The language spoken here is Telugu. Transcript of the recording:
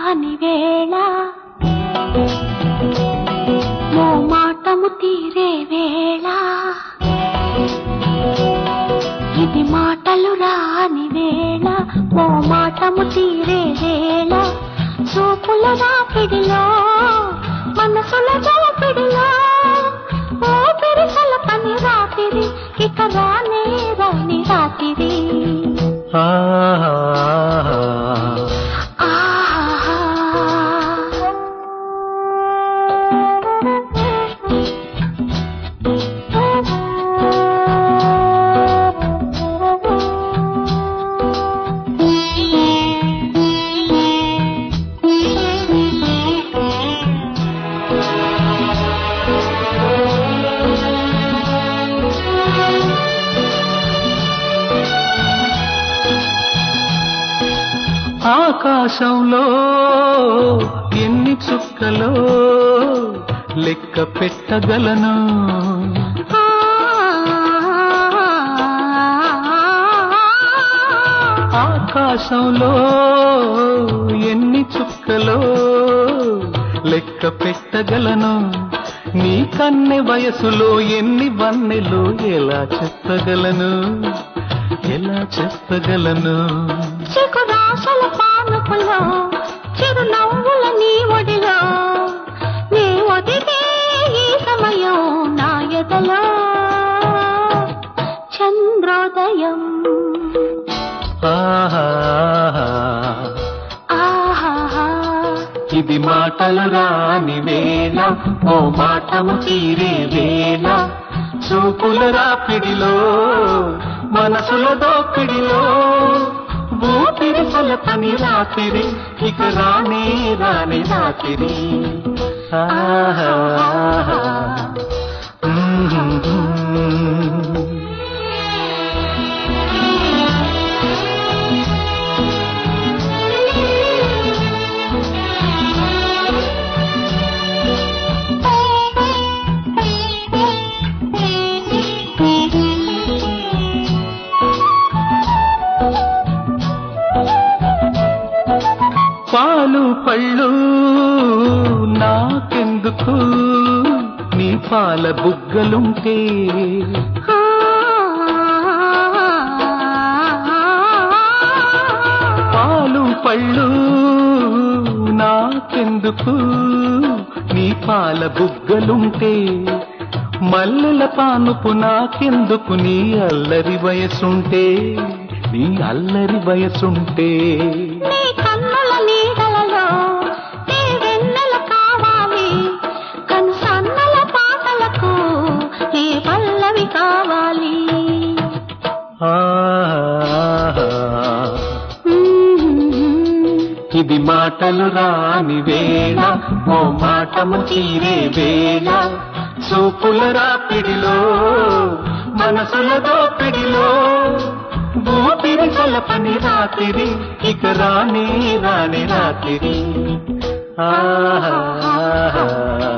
రాని వేళ మో మాటము తీరే వేళ ఇది మాటలు రాని వేళ మో మాటము తీరే వేళ చూపుల రాపిడిలో మనసుల జలపిడిలో ఓ పెరిసల పని రాతిరి ఇక రానే రాని రాతిరి ఆహా ఆకాశంలో ఎన్ని చుక్కలో లెక్క పెట్టగలను ఆకాశంలో ఎన్ని చుక్కలో లెక్క పెట్టగలను నీ కన్నె వయసులో ఎన్ని వన్నెలు ఎలా చెప్పగలను ఎలా చెప్పగలను చిగురాశల పానుపులో చిరునవ్వుల నీ ఒడిలో నీ ఒదిగే ఈ సమయం నా ఎదలో చంద్రోదయం ఆహా ఆహా ఇది మాటలు రాని వేళ ఓ మాటము తీరే వేళ చూపుల రాపిడిలో మనసుల దోపిడిలో ఊపిరి పని రాత్రి ఇక రానే రాని రాత్రి ఆహా పాలు పళ్ళు నాకెందుకు నీ పాల బుగ్గలుంటే పాలు పళ్ళు నాకెందుకు నీ పాల బుగ్గలుంటే మల్లెల పానుపు నాకెందుకు నీ అల్లరి వయసుంటే నీ అల్లరి వయసుంటే నీ కన్నుల నీడలలో నీ వెన్నెల కావాలి కను సన్నల పాటలకు నీ పల్లవి కావాలి ఆహా ఇది మాటలు రాని వేళ ఓ మాటము తీరే వేళ చూపుల రాపిడిలో మనసుల దోపిడిలో ఊపిరి పని రాత్రి ఇక రాని రాని రాత్రి ఆహా